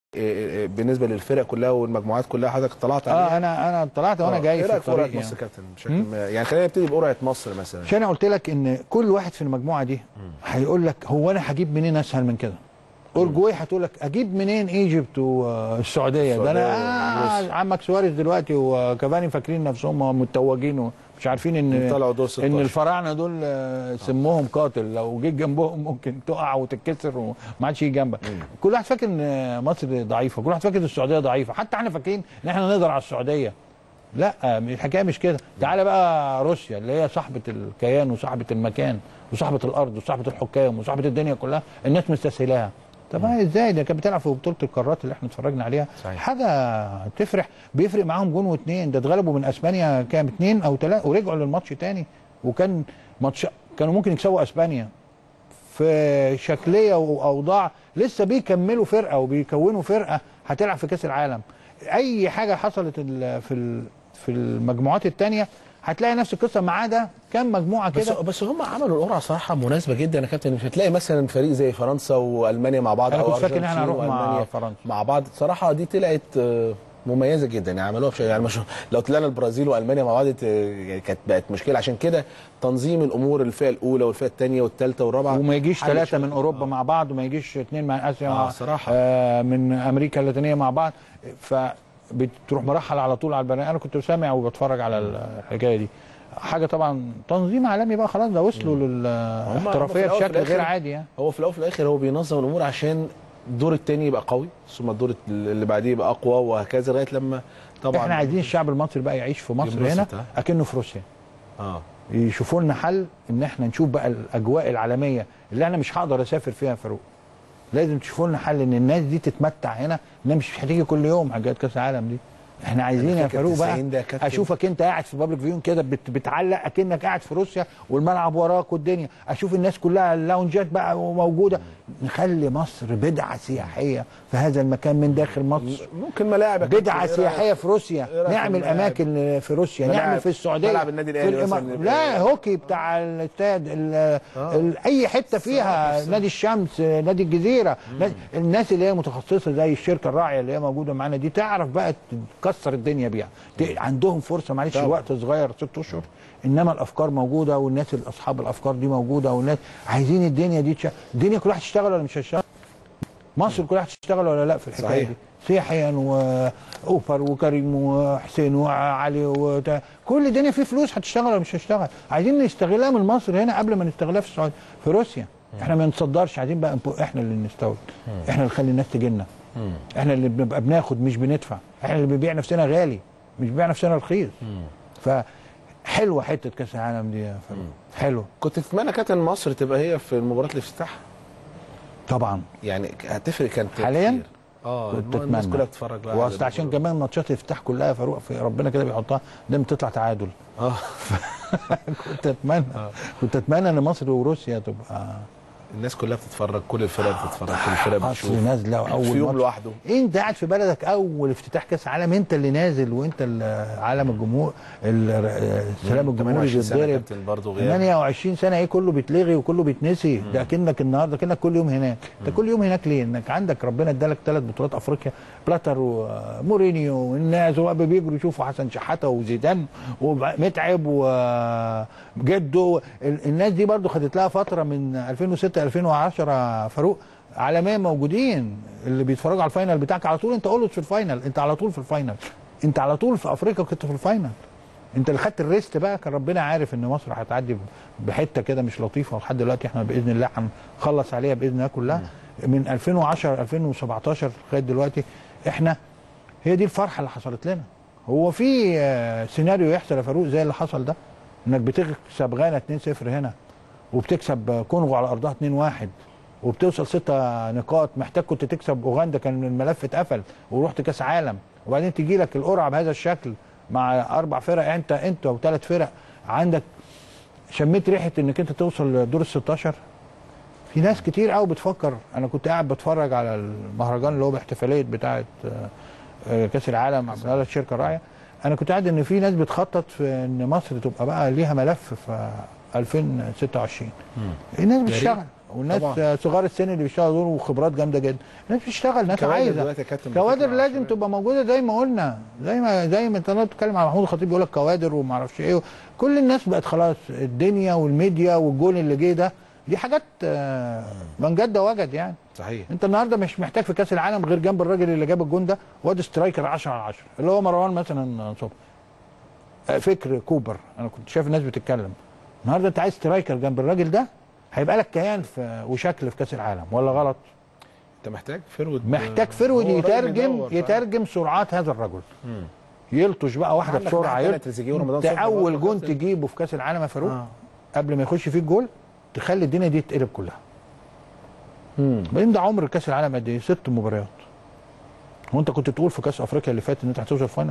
إيه، بالنسبه للفرق كلها والمجموعات كلها حضرتك اطلعت عليها اه انا انا طلعت وانا آه، جاي ايه في رايك في قرعه الطريق مصر يعني. كابتن بشكل ما يعني خلينا نبتدي بقرعه مصر مثلا عشان انا قلت لك ان كل واحد في المجموعه دي هيقول لك هو انا هجيب منين اسهل من كده اورجواي هتقول لك اجيب منين ايجيبت والسعوديه ده انا السعودية آه عمك سواريز دلوقتي وكافاني فاكرين نفسهم متوجين ومش عارفين ان طلعوا دور 16. ان الفراعنه دول آه، سمهم قاتل لو جيت جنبهم ممكن تقع وتتكسر وما عادش يجي جنبك كل واحد فاكر ان مصر ضعيفه كل واحد فاكر ان السعوديه ضعيفه حتى احنا فاكرين ان احنا نقدر على السعوديه لا الحكايه مش كده تعالى بقى روسيا اللي هي صاحبه الكيان وصاحبه المكان وصاحبه الارض وصاحبه الحكام وصاحبه الدنيا كلها الناس مستسهلاها طب ما ازاي ده كانت بتلعب في بطوله القارات اللي احنا اتفرجنا عليها صحيح. حاجه تفرح بيفرق معاهم جون واثنين ده اتغلبوا من اسبانيا كام اثنين او ثلاثه ورجعوا للماتش تاني وكان ماتش كانوا ممكن يكسبوا اسبانيا في شكليه واوضاع لسه بيكملوا فرقه وبيكونوا فرقه هتلعب في كاس العالم اي حاجه حصلت ال- في ال- في المجموعات الثانيه هتلاقي نفس القصه ما عدا كام مجموعه بس كده بس هم عملوا القرعه صراحه مناسبه جدا يا كابتن مش هتلاقي مثلا فريق زي فرنسا والمانيا مع بعض أنا أو كنت فاكر إن إحنا أرجنتين هنروح مع وألمانيا فرنسا. مع بعض صراحه دي طلعت آه، مميزه جدا يعني عملوها بشيء يعني مش لو طلعنا البرازيل والمانيا مع بعض ت- يعني كانت بقت مشكله عشان كده تنظيم الامور الفئه ااولى والفئه الثانيه والثالثه والرابعه وما يجيش حل ثلاثه شغل. من اوروبا مع بعض وما يجيش اثنين من اسيا آه، مع صراحة. آه من امريكا اللاتينيه مع بعض فبتروح مرحل على طول على البنات انا كنت سامع وبتفرج على الحكايه دي حاجه طبعا تنظيم عالمي بقى خلاص ده وصلوا هم- هم للاحترافيه في الأول بشكل وفي غير الآخر- عادي يعني هو في الاول وفي الاخر هو بينظم الامور عشان الدور الثاني يبقى قوي ثم الدور اللي بعديه يبقى اقوى وهكذا لغايه لما طبعا احنا عايزين الشعب المصري بقى يعيش في مصر ينبسط، هنا ها؟ اكنه في روسيا اه يشوفوا لنا حل ان احنا نشوف بقى الاجواء العالميه اللي انا مش هقدر اسافر فيها يا فاروق لازم تشوفوا لنا حل ان الناس دي تتمتع هنا انها مش هتيجي كل يوم حاجات كاس العالم دي احنا عايزين أنا يا فاكر فاروق 90 ده يا بقى كابتن. اشوفك انت قاعد في بابليك فيون كده بت بتعلق اكنك قاعد في روسيا والملعب وراك والدنيا اشوف الناس كلها اللاونجات بقى موجوده نخلي مصر بدعه سياحيه في هذا المكان من داخل مصر ممكن ملاعب يا كابتن، بدعه إيه رأيك؟ سياحيه في روسيا إيه رأيك في نعمل الملاعب؟ اماكن في روسيا ملاعب- نعمل في السعوديه ملعب النادي في الأهلي الإما- مثلاً يبقى- لا هوكي بتاع الاستاد ال- ال- اي حته فيها نادي الشمس نادي الجزيره نادي الناس اللي هي متخصصه زي الشركه الراعيه اللي هي موجوده معانا دي تعرف بقى تكسر الدنيا بيها ت- عندهم فرصه معلش طبعا. وقت صغير ست اشهر انما الافكار موجوده والناس اللي اصحاب الافكار دي موجوده والناس عايزين الدنيا دي تشتغل الدنيا كلها هتشتغل ولا مش هتشتغل مصر كلها هتشتغل ولا لا في الحكايه صحيح. دي سياحيا واوفر وكريم وحسين وعلي وت... كل الدنيا فيه فلوس هتشتغل ولا مش هتشتغل عايزين نستغلها من مصر هنا قبل ما نستغلها في السعوديه في روسيا احنا ما نتصدرش عايزين بقى نبقى احنا اللي نستورد احنا اللي نخلي الناس تجي لنا احنا اللي بنبقى بناخد مش بندفع احنا اللي بنبيع نفسنا غالي مش بنبيع نفسنا رخيص فحلوه حته كاس العالم دي يا فاروق حلوه كنت تتمنى كابتن مصر تبقى هي في مباراه الافتتاح طبعا يعني هتفرق كانت حاليا؟ كتير. اه كنت الناس اتمنى كلها بتتفرج بقى على واصل عشان البطولة. كمان ماتشات الافتتاح كلها يا فاروق في ربنا كده بيحطها دايما تطلع تعادل اه كنت اتمنى كنت اتمنى ان مصر وروسيا تبقى الناس كلها بتتفرج كل الفرق بتتفرج كل الفرق مصر بتشوف نازله اول في يوم ماتش. لوحده انت قاعد في بلدك اول افتتاح كاس عالم انت اللي نازل وانت اللي عالم الجمهور ال- السلام الجمهوري 28 سنة بيتضرب كابتن برضه غياب 28 سنه ايه كله بيتلغي وكله بيتنسي ده كأنك النهارده كأنك كل يوم هناك انت كل يوم هناك ليه انك عندك ربنا ادالك ثلاث بطولات افريقيا بلاتر ومورينيو والناس وبقى بيجروا يشوفوا حسن شحاته وزيدان ومتعب وجده ال- الناس دي برضو خدت لها فتره من 2006 2010 فاروق عالميا موجودين اللي بيتفرجوا على الفاينل بتاعك على طول انت اولد في الفاينل انت على طول في الفاينل انت على طول في افريقيا كنت في الفاينل انت اللي خدت الريست بقى كان ربنا عارف ان مصر هتعدي بحته كده مش لطيفه ولحد دلوقتي احنا باذن الله هنخلص عليها باذن الله كلها من 2010 2017 لغايه دلوقتي احنا هي دي الفرحه اللي حصلت لنا هو في آه، سيناريو يحصل يا فاروق زي اللي حصل ده انك بتكسب غانا 2-0 هنا وبتكسب آه، كونغو على ارضها 2-1 وبتوصل ستة نقاط محتاج كنت تكسب اوغندا كان الملف اتقفل ورحت كاس عالم وبعدين تيجي لك القرعه بهذا الشكل مع اربع فرق انت انت وثلاث فرق عندك شميت ريحه انك انت توصل دور ال 16 في ناس كتير قوي بتفكر انا كنت قاعد بتفرج على المهرجان اللي هو باحتفاليه بتاعه آه، آه، كاس العالم على الشركه الراعيه انا كنت قاعد ان في ناس بتخطط في ان مصر تبقى بقى ليها ملف في 2026 الناس بتشتغل والناس طبعاً. آه، صغار السن اللي بيشتغلوا دول وخبرات جامده جدا الناس بتشتغل ناس كوادر عايزه دلوقتي يا كابتن كوادر بتطلع لازم شوية. تبقى موجوده زي ما قلنا زي ما زي ما انت بتتكلم على محمود الخطيب بيقول لك كوادر وما اعرفش ايه كل الناس بقت خلاص الدنيا والميديا والجول اللي جه ده دي حاجات آه، من جد وجد يعني صحيح انت النهارده مش محتاج في كاس العالم غير جنب الراجل اللي جاب الجون ده واد سترايكر 10 على 10 اللي هو مروان مثلا صبحي آه، فكر كوبر انا كنت شايف الناس بتتكلم النهارده انت عايز سترايكر جنب الراجل ده هيبقى لك كيان في وشكل في كاس العالم ولا غلط انت محتاج فرود محتاج فرود هو الراجل يترجم يدور فعلا. يترجم سرعات هذا الرجل يلطش بقى واحده عندك بسرعه ناحية تانية يلطش. تريزيجيه ورمضان انت صبحي اول برضه جون كابتن. تجيبه في كاس العالم يا فاروق آه. قبل ما يخش فيه الجول تخلي الدنيا دي تقلب كلها مم. بعدين ده عمر كاس العالم قد ايه؟ ست مباريات هو انت كنت تقول في كاس افريقيا اللي فات ان انت هتوصل فاينل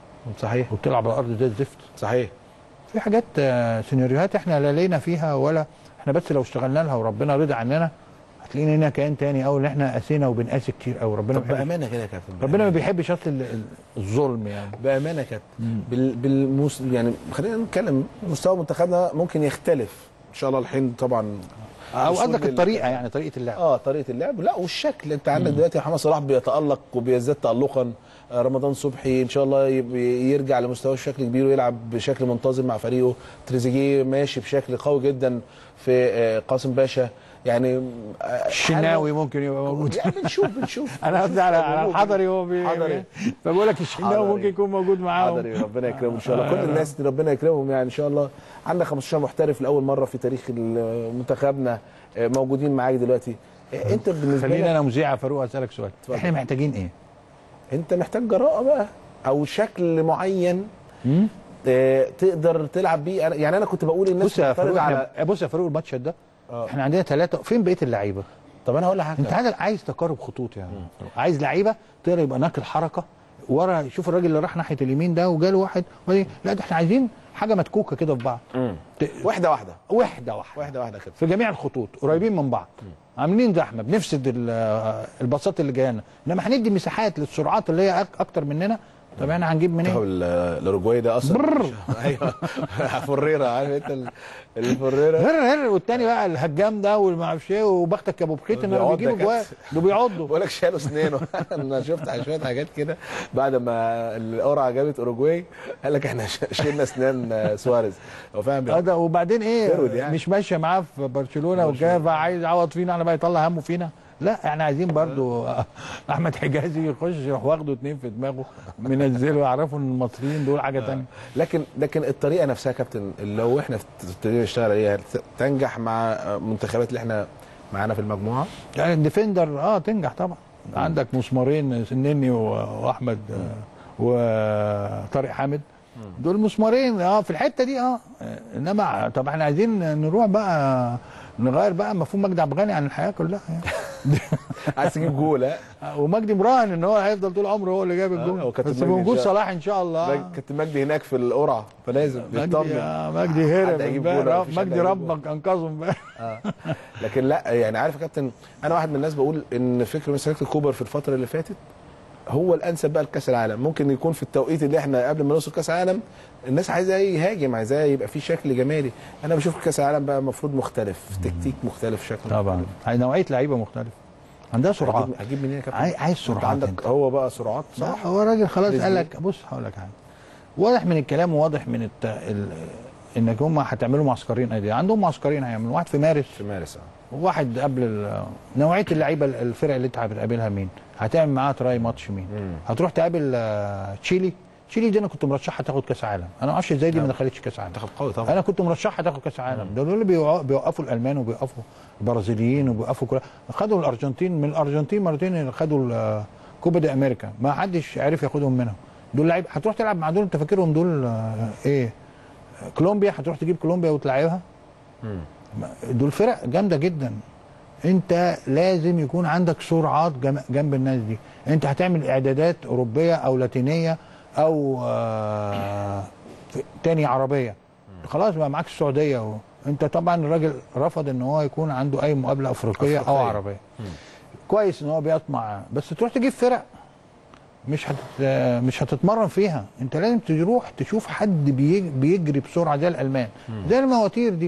صحيح وبتلعب على الارض زي الزفت صحيح في حاجات آه، سيناريوهات احنا لا لينا فيها ولا احنا بس لو اشتغلنا لها وربنا رضي عننا هتلاقينا هنا كيان تاني او ان احنا قاسينا وبنقاسي كتير قوي ربنا ما طب بيحبش بامانه كده يا كابتن ربنا ما بيحبش اصل ال- ال- الظلم يعني بامانه كابتن بال بالمس... يعني خلينا نتكلم مستوى منتخبنا ممكن يختلف ان شاء الله الحين طبعا او وصول قصدك لل- الطريقه يعني طريقه اللعب اه طريقه اللعب لا والشكل انت عندك دلوقتي محمد صلاح بيتالق وبيزداد تالقا آه، رمضان صبحي ان شاء الله يب- يرجع لمستواه بشكل كبير ويلعب بشكل منتظم مع فريقه تريزيجيه ماشي بشكل قوي جدا في آه، قاسم باشا يعني آه، الشناوي ممكن يبقى موجود يعني بنشوف بنشوف انا قصدي على على بنشوف. الحضري هو بي... حضري. فبقول لك الشناوي حضري. ممكن يكون موجود معاهم حاضر ربنا يكرمه ان شاء الله كل الناس دي ربنا يكرمهم يعني ان شاء الله عندك 15 محترف لاول مره في تاريخ منتخبنا آه، موجودين معاك دلوقتي آه، انت بالنسبه خليني لك انا مذيع يا فاروق اسالك سؤال اتفضل. احنا محتاجين ايه؟ انت محتاج جراءه بقى او شكل معين مم؟ آه، تقدر تلعب بيه أنا- يعني انا كنت بقول الناس بص يا معترضة فاروق على احنا بص يا فاروق الماتش ده آه. احنا عندنا ثلاثه فين بقيه اللعيبه؟ طب انا هقول لك حاجه انت عايز عايز تقارب خطوط يعني عايز لعيبه تقدر يبقى ناقل حركه ورا شوف الراجل اللي راح ناحيه اليمين ده وجاله واحد وبعدين- لا ده احنا عايزين حاجه متكوكه كده في بعض مم. ت- واحده واحده واحده واحده واحده واحده كده في جميع الخطوط قريبين من بعض عاملين زحمه بنفسد ال- الباصات اللي جايه لنا انما هندي مساحات للسرعات اللي هي أك- اكتر مننا طب احنا هنجيب منين؟ منتخب ال- الاوروجواي ده اصلا برر. ايوه فريرة عارف انت ال- الفريرة هر هر والتاني بقى الهجام ده والما اعرفش ايه وبختك يا ابو بخيت ان بيعض بيجيبوا يا جواه كابتن. ده بيعضوا بقول لك شالوا اسنانه انا شفت شويه حاجات كده بعد ما القرعه جابت اوروجواي قال لك احنا ش- شلنا اسنان آه، سواريز هو فاهم اه بيعض. ده وبعدين ايه فرود يعني. مش ماشيه معاه في برشلونه وكده فعايز يعوض فينا احنا بقى يطلع همه فينا لا احنا عايزين برضو احمد حجازي يخش يروح واخده اتنين في دماغه منزله يعرفوا ان المصريين دول حاجه تانية لكن لكن الطريقه نفسها يا كابتن لو احنا ابتدينا نشتغل عليها تنجح مع المنتخبات اللي احنا معانا في المجموعه يعني الديفندر اه تنجح طبعا عندك مسمارين سنني و- واحمد آه، وطارق حامد دول مسمارين اه في الحته دي اه انما طب احنا عايزين نروح بقى نغير بقى مفهوم مجدي عبد الغني عن الحياه كلها يعني عايز تجيب جول ها ومجدي مراهن ان هو هيفضل طول عمره هو اللي جاب آه، الجول وكابتن بس مجدي إن بوجود شاء- صلاح ان شاء الله كابتن مجدي هناك في القرعه فلازم مجدي يطمن آه، مجدي هرب حد هيجيب جول ولا امبارح. مفيش حد مجدي هيجيب جول؟ ربك انقذه امبارح آه. لكن لا يعني عارف يا كابتن انا واحد من الناس بقول ان فكر مساله الكوبر في الفتره اللي فاتت هو الانسب بقى لكاس العالم ممكن يكون في التوقيت اللي احنا قبل ما نوصل كاس العالم الناس عايزه يهاجم عايزاه يبقى في شكل جمالي انا بشوف كاس العالم بقى المفروض مختلف تكتيك مختلف شكل طبعا مختلف. هاي نوعيه لعيبه مختلفه عندها سرعات هجيب, هجيب منين يا كابتن عاي- عايز أنت سرعات عندك أنت. هو بقى سرعات صح صح هو راجل خلاص رزق. قال لك بص هقول لك حاجه واضح من الكلام وواضح من الت... ال... انك هم هتعملوا معسكرين ادي عندهم معسكرين هيعملوا واحد في مارس في مارس اه وواحد قبل ال... نوعيه اللعيبه الفرق اللي انت هتقابلها مين هتعمل معاها تراي ماتش مين مم. هتروح تقابل آه، تشيلي تشيلي دي انا كنت مرشحها تاخد كاس عالم انا ما اعرفش ازاي دي ما دخلتش كاس عالم منتخب قوي طبعا انا كنت مرشحها تاخد كاس عالم دول اللي بيوع- بيوقفوا الالمان وبيوقفوا البرازيليين وبيوقفوا كل خدوا الارجنتين من الارجنتين مرتين خدوا ال- كوبا دي امريكا ما حدش عرف ياخدهم منهم دول لعيب هتروح تلعب مع دول انت فاكرهم دول آه، ايه كولومبيا هتروح تجيب كولومبيا وتلعبها مم. دول فرق جامده جدا انت لازم يكون عندك سرعات جم- جنب الناس دي انت هتعمل اعدادات اوروبيه او لاتينيه او آه، في- تاني عربيه خلاص بقى معاك السعوديه اهو انت طبعا الراجل رفض ان هو يكون عنده اي مقابله افريقيه, أفريقية. او عربيه كويس ان هو بيطمع بس تروح تجيب فرق مش هت... مش هتتمرن فيها انت لازم تروح تشوف حد بيج- بيجري بسرعه زي الالمان زي المواتير دي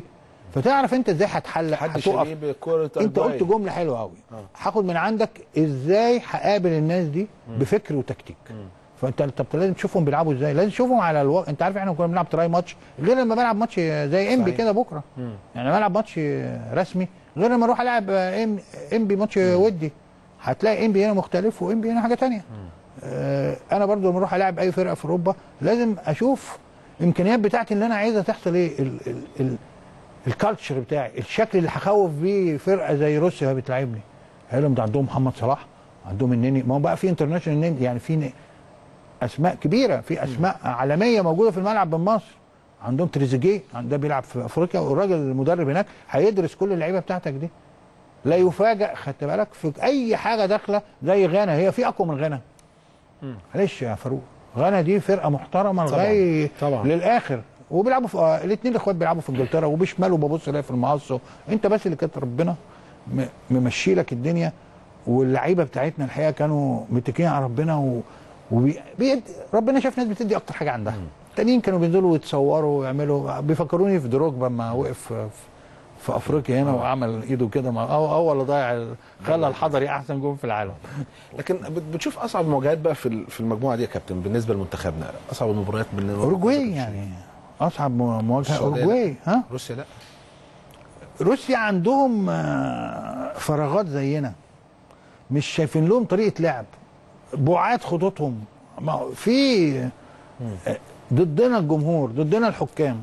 فتعرف انت ازاي هتحل حد هتقف شبيه بكره انت قلت أرجواي. جمله حلوه قوي آه. هاخد من عندك ازاي هقابل الناس دي بفكر وتكتيك فانت انت بت- لازم تشوفهم بيلعبوا ازاي لازم تشوفهم على الو... انت عارف احنا كنا بنلعب تراي ماتش غير لما بلعب ماتش زي ام بي صحيح. كده بكره يعني بلعب ماتش رسمي غير لما اروح العب ام ام بي ماتش ودي هتلاقي ام بي هنا مختلف وام بي هنا حاجه تانية آه انا برضو لما اروح العب اي فرقه في اوروبا لازم اشوف الامكانيات بتاعتي اللي انا عايزها تحصل ايه ال... ال... ال... الكالتشر بتاعي الشكل اللي هخوف بيه فرقه زي روسيا بتلعبني هل ده عندهم محمد صلاح عندهم النني ما هو بقى في انترناشونال نيم يعني في ن- اسماء كبيره في اسماء عالميه موجوده في الملعب من مصر عندهم تريزيجيه ده بيلعب في افريقيا والراجل المدرب هناك هيدرس كل اللعيبه بتاعتك دي لا يفاجئ خدت بالك في اي حاجه داخله زي غانا هي في اقوى من غانا معلش يا فاروق غانا دي فرقه محترمه طبعاً. لغايه طبعاً. للاخر وبيلعبوا في آه الاثنين الاخوات بيلعبوا في انجلترا وبيشمالوا ببص الاقي في المقص انت بس اللي كانت ربنا م- ممشي لك الدنيا واللعيبه بتاعتنا الحقيقه كانوا متكين على ربنا و... وبي... بيد... ربنا شاف ناس بتدي اكتر حاجه عندها التانيين كانوا بينزلوا يتصوروا ويعملوا بيفكروني في دروجبا لما وقف في, في افريقيا هنا وعمل ايده كده مع هو هو اللي ضيع ال- خلى الحضري احسن جون في العالم لكن بت- بتشوف اصعب المواجهات بقى في ال- في المجموعه دي يا كابتن بالنسبه لمنتخبنا اصعب المباريات بالنسبه اوروجواي يعني اصعب مواجهه السعودية اوروجواي ها روسيا لا روسيا عندهم آه، فراغات زينا مش شايفين لهم طريقه لعب بعاد خطوطهم ما هو في آه، ضدنا الجمهور ضدنا الحكام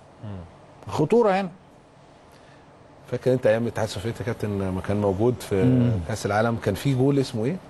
خطوره هنا فاكر انت ايام الاتحاد السوفيتي يا كابتن لما كان موجود في كاس العالم كان في جول اسمه ايه؟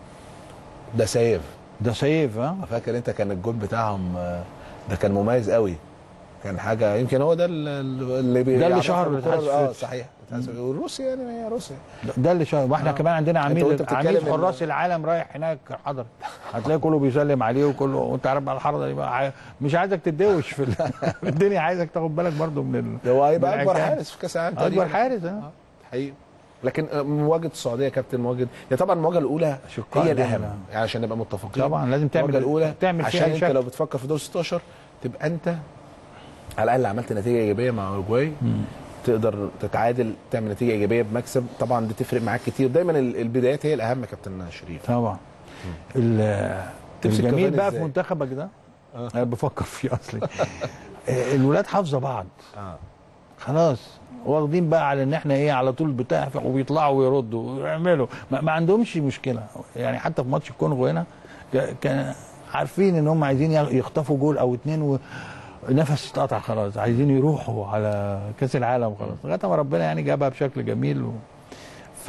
ده سيف ده سيف ها فاكر انت كان الجول بتاعهم آه، ده كان مميز قوي كان حاجه يمكن هو ده ال- ال- اللي بي- ده اللي يعرفه شهر الكرة- الاتحاد اه السوفيتي. صحيح الاتحاد السوفيتي. وروسيا يعني هي روسيا ده- ده اللي شايف واحنا آه. كمان عندنا انت وانت عميد بتتكلم عميد ان- حراس العالم رايح هناك حضر هتلاقي كله بيسلم عليه وكله وانت عارف بقى الحرده دي بقى عاي- مش عايزك تتدوش في ال- في الدنيا عايزك تاخد بالك برضو من ال... ده هو هيبقى من اكبر العكاز. حارس في كاس العالم اكبر تقريباً. حارس ها آه، حقيقي لكن آه، مواجهه السعوديه يا كابتن مواجهه هي طبعا المواجهه الاولى شقاء هي دي الاهم أنا. يعني عشان نبقى متفقين طبعاً، لازم تعمل- المواجهه الاولى تعمل فيها عشان أي انت شكل. لو بتفكر في دور 16 تبقى انت على الاقل عملت نتيجه ايجابيه مع اوروجواي تقدر تتعادل تعمل نتيجه ايجابيه بمكسب طبعا دي تفرق معاك كتير دايما ال- البدايات هي الاهم يا كابتن شريف طبعا ال- تمسك الجميل كافاني بقى إزاي؟ في منتخبك ده انا بفكر فيه اصلي آه، الولاد حافظه بعض اه خلاص واخدين بقى على ان احنا ايه على طول بتاع وبيطلعوا ويردوا ويعملوا ما, ما عندهمش مشكله يعني حتى في ماتش الكونغو هنا ك- كان عارفين ان هم عايزين يخطفوا جول او اتنين و نفس اتقطع خلاص عايزين يروحوا على كاس العالم خلاص لغايه ما ربنا يعني جابها بشكل جميل و... ف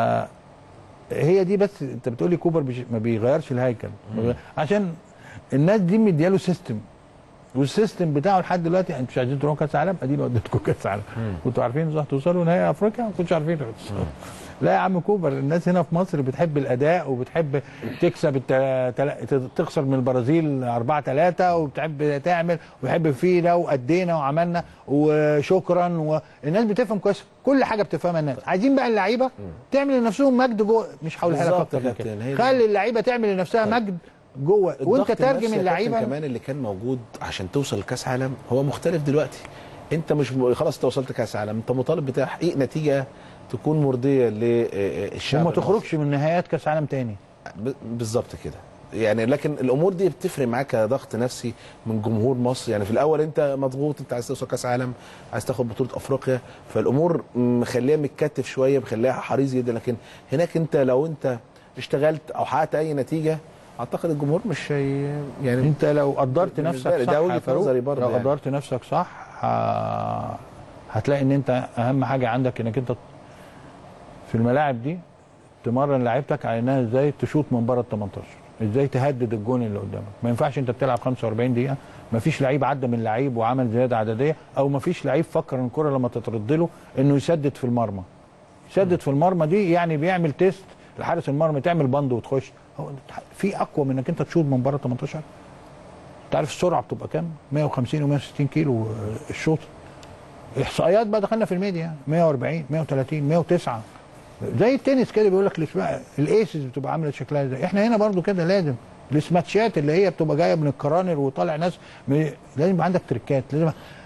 هي دي بس انت بتقولي كوبر بش... ما بيغيرش الهيكل عشان الناس دي مدياله سيستم والسيستم بتاعه لحد دلوقتي انتوا مش عايزين تروحوا كاس عالم ادينا وديتكم كاس عالم كنتوا عارفين صح توصلوا نهائي افريقيا ما كنتوش عارفين توصلوا. لا يا عم كوبر الناس هنا في مصر بتحب الاداء وبتحب تكسب الت... تل... تخسر من البرازيل 4 3 وبتحب تعمل وبتحب فينا وادينا وعملنا وشكرا والناس بتفهم كويس كل حاجه بتفهمها الناس عايزين بقى اللعيبه تعمل لنفسهم مجد جوه مش هقولها لك بالظبط اكتر يا من كده كابتن، هي دي. خلي اللعيبه تعمل لنفسها مجد جوه وانت الضغط النفسي ترجم يا كابتن اللعيبه كمان اللي كان موجود عشان توصل لكاس عالم هو مختلف دلوقتي انت مش م... خلاص انت وصلت كاس عالم انت مطالب بتحقيق نتيجه تكون مرضيه للشعب وما المصري. تخرجش من نهايات كاس عالم تاني ب- بالظبط كده يعني لكن الامور دي بتفرق معاك ضغط نفسي من جمهور مصر يعني في الاول انت مضغوط انت عايز توصل كاس عالم عايز تاخد بطوله افريقيا فالامور مخليها متكتف شويه مخليها حريص جدا لكن هناك انت لو انت اشتغلت او حققت اي نتيجه اعتقد الجمهور مش هي يعني انت لو قدرت بالنسبة نفسك لي صح ده يا وجهة فاروق، نظري برضه لو يعني. قدرت نفسك صح ه- هتلاقي ان انت اهم حاجه عندك انك انت في الملاعب دي تمرن لعيبتك على انها ازاي تشوط من بره ال 18 ازاي تهدد الجون اللي قدامك ما ينفعش انت بتلعب 45 دقيقه ما فيش لعيب عدى من لعيب وعمل زياده عدديه او ما فيش لعيب فكر ان الكره لما تترد له انه يسدد في المرمى يسدد في المرمى دي يعني بيعمل تيست لحارس المرمى تعمل بند وتخش هو في اقوى من انك انت تشوط من بره 18 انت عارف السرعه بتبقى كام 150 و160 كيلو الشوط احصائيات بقى دخلنا في الميديا 140 130 109 زي التنس كده بيقول لك الاسماء الايسز بتبقى عامله شكلها ازاي احنا هنا برضو كده لازم السماتشات اللي هي بتبقى جايه من الكرانر وطالع ناس م- لازم يبقى عندك تريكات لازم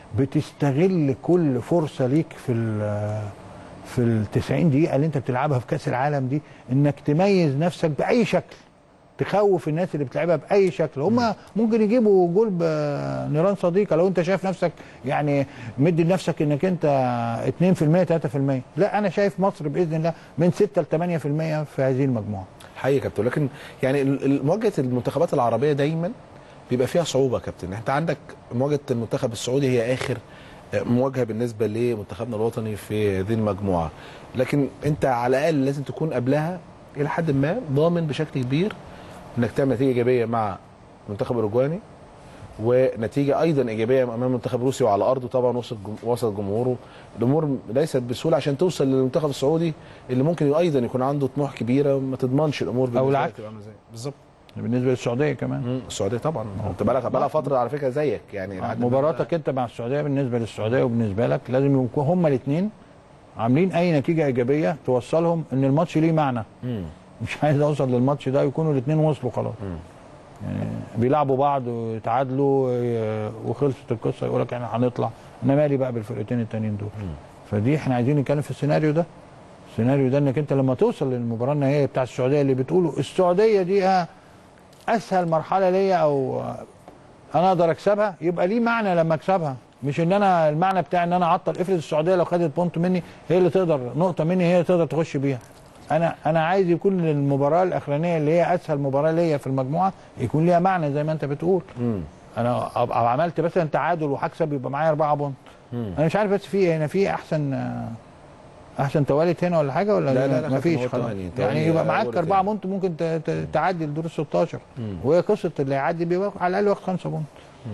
بتستغل كل فرصه ليك في ال في ال 90 دقيقه اللي انت بتلعبها في كاس العالم دي انك تميز نفسك باي شكل تخوف الناس اللي بتلعبها باي شكل هم ممكن يجيبوا جول بنيران صديقه لو انت شايف نفسك يعني مدي لنفسك انك انت 2% 3% لا انا شايف مصر باذن الله من 6 ل 8% في هذه المجموعه حقيقي يا كابتن لكن يعني ال- ال- مواجهه المنتخبات العربيه دايما بيبقى فيها صعوبه يا كابتن انت عندك مواجهه المنتخب السعودي هي اخر مواجهه بالنسبه لمنتخبنا الوطني في هذه المجموعه لكن انت على الاقل لازم تكون قبلها الى حد ما ضامن بشكل كبير انك تعمل نتيجه ايجابيه مع المنتخب الاوروجواني ونتيجه ايضا ايجابيه امام المنتخب الروسي وعلى ارضه طبعا وسط جم- وسط جمهوره الامور ليست بسهوله عشان توصل للمنتخب السعودي اللي ممكن ايضا يكون عنده طموح كبيره ما تضمنش الامور بالنسبة لك العكس. تبقى عاملة إزاي. بالظبط بالنسبه للسعوديه كمان مم. السعوديه طبعا انت بقالك بقالها فتره على فكره زيك يعني لحد ما- مباراتك انت مع السعوديه بالنسبه للسعوديه وبالنسبه لك لازم يكونوا هما الاثنين عاملين اي نتيجه ايجابيه توصلهم ان الماتش ليه معنى مم. مش عايز اوصل للماتش ده يكونوا الاثنين وصلوا خلاص يعني بيلعبوا بعض ويتعادلوا اه، وخلصت القصه يقول لك احنا هنطلع انا مالي بقى بالفرقتين التانيين دول فدي احنا عايزين نتكلم في السيناريو ده السيناريو ده انك انت لما توصل للمباراه النهائيه بتاع السعوديه اللي بتقولوا السعوديه دي اه، اسهل مرحله ليا او اه، انا اقدر اكسبها يبقى ليه معنى لما اكسبها مش ان انا المعنى بتاعي ان انا اعطل افرض السعوديه لو خدت بونت مني هي اللي تقدر نقطه مني هي اللي تقدر تخش بيها انا انا عايز يكون المباراه الاخرانيه اللي هي اسهل مباراه ليا في المجموعه يكون ليها معنى زي ما انت بتقول مم. انا ابقى عملت مثلا تعادل وهكسب يبقى معايا اربعه بونت مم. انا مش عارف بس في هنا في احسن آه، احسن توالت هنا ولا حاجه ولا لا، لا، لا، ما فيش كابتن، هو خلاص توالي- توالي يعني يبقى معاك أول اربعه تاني. بونت ممكن ت- ت- تعدي الدور ال 16 مم. وهي قصه اللي يعدي بيبقى على الاقل واخد خمسه بونت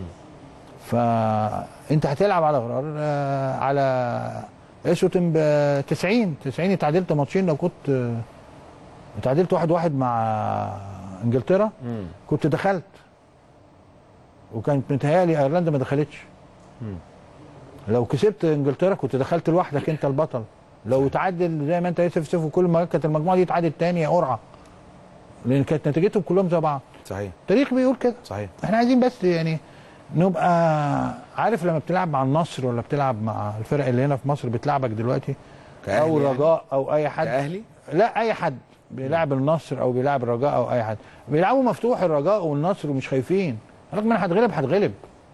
فانت هتلعب على غرار آه، على اسوتن ب 90 90 اتعادلت ماتشين لو كنت آه، اتعادلت واحد واحد مع انجلترا مم. كنت دخلت وكانت متهيألي ايرلندا ما دخلتش مم. لو كسبت انجلترا كنت دخلت لوحدك انت البطل لو تعادل زي ما انت يوسف سيف وكل ما كانت المجموعه دي تعادل تاني يا قرعه لان كانت نتيجتهم كلهم زي بعض صحيح التاريخ بيقول كده صحيح احنا عايزين بس يعني نبقى عارف لما بتلعب مع النصر ولا بتلعب مع الفرق اللي هنا في مصر بتلعبك دلوقتي كأهلي او يعني؟ رجاء او اي حد كاهلي لا اي حد بيلعب النصر او بيلعب الرجاء او اي حد بيلعبوا مفتوح الرجاء والنصر ومش خايفين رغم ان هتغلب هتغلب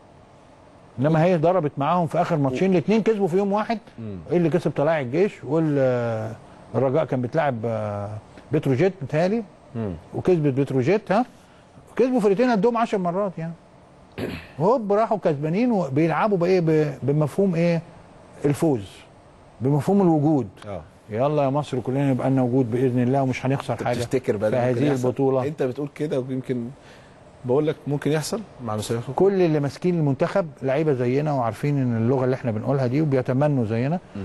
انما هي ضربت معاهم في اخر ماتشين الاثنين كسبوا في يوم واحد مم. ايه اللي كسب طلائع الجيش والرجاء كان بتلعب آه، بتروجيت متهيألي مم. وكسبت بتروجيت ها كسبوا فرقتين قدهم 10 مرات يعني هوب راحوا كسبانين وبيلعبوا بايه ب- بمفهوم ايه الفوز بمفهوم الوجود اه يلا يا مصر كلنا يبقى لنا وجود باذن الله ومش هنخسر انت حاجه بتفتكر بقى في ده ممكن هذه يحصل؟ البطوله انت بتقول كده ويمكن بقول لك ممكن يحصل مع مسيرك كل اللي ماسكين المنتخب لعيبه زينا وعارفين ان اللغه اللي احنا بنقولها دي وبيتمنوا زينا مم.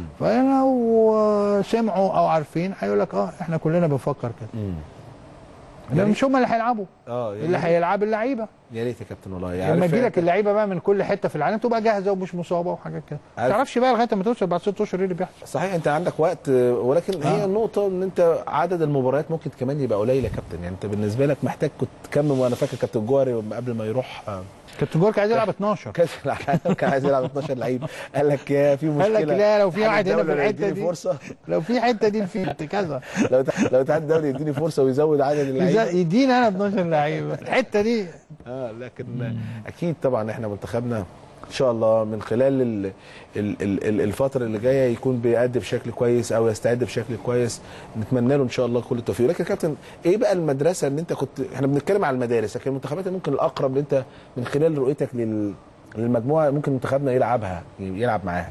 فلو سمعوا او عارفين هيقول لك اه احنا كلنا بنفكر كده مم. ده مش هم اللي هيلعبوا اه اللي هيلعب اللعيبه يا ريت يا كابتن والله لما عارف يجي لك انت- اللعيبه بقى من كل حته في العالم تبقى جاهزه ومش مصابه وحاجات كده ما عارف- تعرفش بقى لغايه ما توصل بعد ست اشهر ايه اللي بيحصل صحيح انت عندك وقت ولكن هي آه. النقطه ان انت عدد المباريات ممكن كمان يبقى قليل يا كابتن يعني انت بالنسبه لك محتاج كنت كم وانا فاكر كابتن جوهري قبل ما يروح آه، كابتن جورك عايز يلعب 12 كاس العالم كان عايز يلعب 12 لعيب قال لك يا في مشكله قال لك لا، لو في اتحاد واحد هنا الدولة في الحتة يديني دي. فرصه لو في حته دي في كذا لو ت- لو الاتحاد الدولي يديني فرصه ويزود عدد اللعيبه يدينا انا 12 لعيب الحته دي اه لكن اكيد طبعا احنا منتخبنا ان شاء الله من خلال ال ال ال ال الفتره اللي جايه يكون بيأدي بشكل كويس او يستعد بشكل كويس نتمنى له ان شاء الله كل التوفيق لكن يا كابتن ايه بقى المدرسه اللي انت كنت احنا بنتكلم على المدارس لكن المنتخبات ممكن الاقرب اللي انت من خلال رؤيتك لل للمجموعه ممكن منتخبنا يلعبها يلعب معاها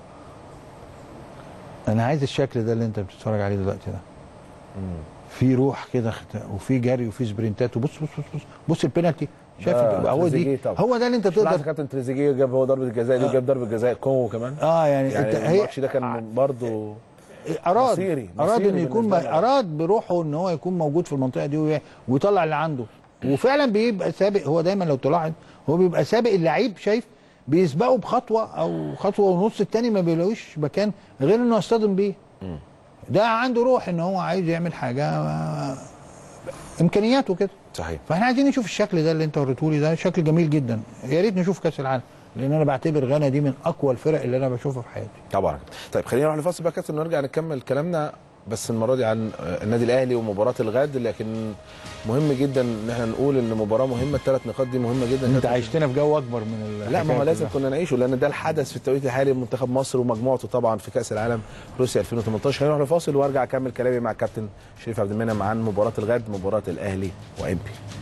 انا عايز الشكل ده اللي انت بتتفرج عليه دلوقتي ده في روح كده خت- وفي جري وفي سبرنتات وبص بص بص بص بص البينالتي شايف آه، يبقى هو دي تريزيجيه طبعا. هو ده اللي انت لاحظ تقدر كابتن تريزيجيه جاب هو ضربه الجزاء دي جاب ضربه جزاء كونغو كمان اه يعني, يعني انت هي الماتش ده كان برضه اراد مصيري- اراد مصيري انه يكون بالنسبة له. اراد بروحه ان هو يكون موجود في المنطقه دي وي- ويطلع اللي عنده وفعلا بيبقى سابق هو دايما لو تلاحظ هو بيبقى سابق اللعيب شايف بيسبقه بخطوه او خطوه ونص التاني ما بيلاقوش مكان غير انه يصطدم بيه ده عنده روح ان هو عايز يعمل حاجه آه، امكانياته كده صحيح فاحنا عايزين نشوف الشكل ده اللي انت وريته لي ده شكل جميل جدا يا ريت نشوف كاس العالم لان انا بعتبر غانا دي من اقوى الفرق اللي انا بشوفها في حياتي طبعا طيب خلينا نروح لفاصل بقى يا كابتن ونرجع نكمل كلامنا بس المره دي عن النادي الاهلي ومباراه الغد لكن مهم جدا ان احنا نقول ان مباراه مهمه الثلاث نقاط دي مهمه جدا انت كابتن. عايشتنا في جو اكبر من لا ما هو الحكاية لازم كلها. كنا نعيشه لان ده الحدث في التوقيت الحالي منتخب مصر ومجموعته طبعا في كاس العالم روسيا 2018 هنروح لفاصل وارجع اكمل كلامي مع الكابتن شريف عبد المنعم عن مباراه الغد مباراه الاهلي وامبي